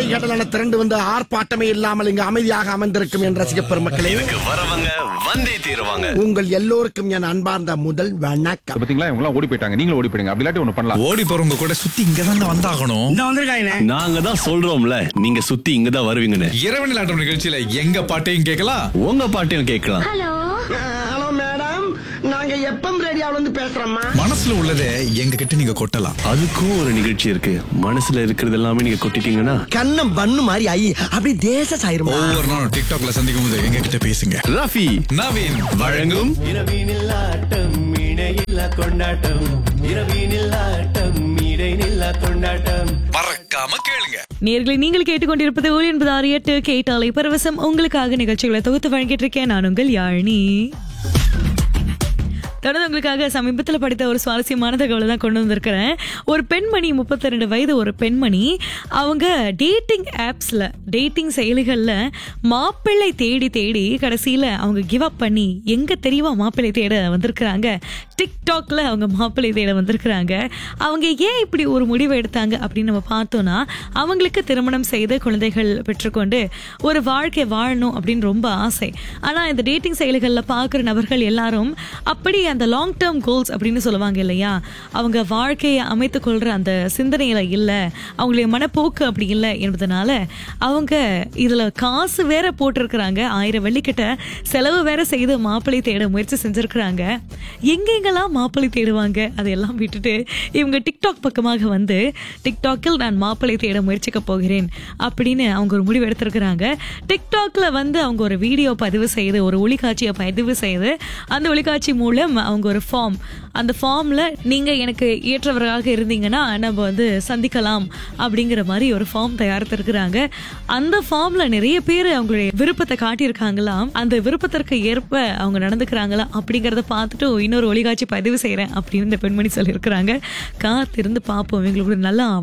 கடலான திரண்டு வந்து ஆர்ப்பாட்டமே இல்லாமல் இங்கு அமைதியாக அமர்ந்திருக்கும் என் ரசிக பெருமக்களே இதுக்கு வரவங்க வந்தே தீருவாங்க உங்கள் எல்லோருக்கும் என் அன்பார்ந்த முதல் வணக்கம் பாத்தீங்களா இவங்க எல்லாம் ஓடி போயிட்டாங்க நீங்களும் ஓடி போயிடுங்க அப்படி இல்லாட்டி ஒண்ணு பண்ணலாம் ஓடி போறவங்க கூட சுத்தி இங்க தான் வந்தாகணும் நாங்க தான் சொல்றோம்ல நீங்க சுத்தி இங்க தான் வருவீங்கன்னு இரவு நிலாட்டம் நிகழ்ச்சியில எங்க பாட்டையும் கேட்கலாம் உங்க பாட்டையும் கேட்கலாம் ஹலோ மேடம் நாங்க எப்பம் ரேடியோல இருந்து பேசுறோம்மா மனசுல உள்ளதை எங்க கிட்ட நீங்க கொட்டலாம் அதுக்கும் ஒரு நிகழ்ச்சி இருக்கு மனசுல இருக்கிறது எல்லாமே நீங்க கொட்டிட்டீங்கன்னா கண்ணம் பண்ணு மாதிரி ஐ அப்படி தேச சாயிருமா ஒவ்வொரு நாளும் டிக்டாக்ல சந்திக்கும் போது எங்க கிட்ட பேசுங்க ரஃபி நவீன் வழங்கும் இரவினில் ஆட்டம் இணையில்லா கொண்டாட்டம் இரவினில் ஆட்டம் இடைநில்லா கொண்டாட்டம் பறக்காம கேளுங்க நேர்களை நீங்கள் கேட்டுக்கொண்டிருப்பது ஒளி என்பது ஆறு எட்டு கேட்டாலை பரவசம் உங்களுக்காக நிகழ்ச்சிகளை தொகுத்து வழங்கிட்டு இருக்கேன் நான் உங்கள் யாழினி தொடர்ந்து உங்களுக்காக சமீபத்தில் படித்த ஒரு சுவாரஸ்யமான தகவலை தான் கொண்டு வந்திருக்கிறேன் ஒரு பெண்மணி முப்பத்தி ரெண்டு வயது ஒரு பெண்மணி அவங்க டேட்டிங் ஆப்ஸில் டேட்டிங் செயலிகளில் மாப்பிள்ளை தேடி தேடி கடைசியில் அவங்க கிவ் அப் பண்ணி எங்கே தெரியுமா மாப்பிள்ளை தேட வந்திருக்கிறாங்க டிக்டாக்ல அவங்க மாப்பிள்ளை தேட வந்திருக்கிறாங்க அவங்க ஏன் இப்படி ஒரு முடிவு எடுத்தாங்க அப்படின்னு நம்ம பார்த்தோம்னா அவங்களுக்கு திருமணம் செய்து குழந்தைகள் பெற்றுக்கொண்டு ஒரு வாழ்க்கை வாழணும் அப்படின்னு ரொம்ப ஆசை ஆனால் இந்த டேட்டிங் செயலிகளில் பார்க்குற நபர்கள் எல்லாரும் அப்படி அந்த லாங் டேர்ம் கோல்ஸ் அப்படின்னு சொல்லுவாங்க இல்லையா அவங்க வாழ்க்கையை அமைத்துக் கொள்கிற அந்த சிந்தனையில இல்லை அவங்களுடைய மனப்போக்கு அப்படி இல்லை என்பதனால அவங்க இதில் காசு வேற போட்டிருக்கிறாங்க ஆயிரம் வெள்ளிக்கிட்ட செலவு வேற செய்து மாப்பிள்ளை தேட முயற்சி செஞ்சுருக்கிறாங்க எங்கெங்கெல்லாம் மாப்பிள்ளை தேடுவாங்க அதையெல்லாம் விட்டுட்டு இவங்க டிக்டாக் பக்கமாக வந்து டிக்டாக்கில் நான் மாப்பிள்ளை தேட முயற்சிக்க போகிறேன் அப்படின்னு அவங்க ஒரு முடிவு எடுத்திருக்கிறாங்க டிக்டாக்ல வந்து அவங்க ஒரு வீடியோ பதிவு செய்து ஒரு ஒளிக்காட்சியை பதிவு செய்து அந்த ஒளிக்காட்சி மூலம் அவங்க ஒரு ஃபார்ம் அந்த ஃபார்ம்ல நீங்க எனக்கு ஏற்றவராக இருந்தீங்கன்னா நம்ம வந்து சந்திக்கலாம் அப்படிங்கிற மாதிரி ஒரு ஃபார்ம் தயாரித்திருக்கிறாங்க அந்த ஃபார்ம்ல நிறைய பேர் அவங்களுடைய விருப்பத்தை காட்டியிருக்காங்களாம் அந்த விருப்பத்திற்கு ஏற்ப அவங்க நடந்துக்கிறாங்களா அப்படிங்கறத பார்த்துட்டு இன்னொரு ஒளிக்காட்சி பதிவு செய்யறேன் அப்படின்னு இந்த பெண்மணி சொல்லியிருக்கிறாங்க காத்திருந்து பார்ப்போம் எங்களுக்கு ஒரு நல்ல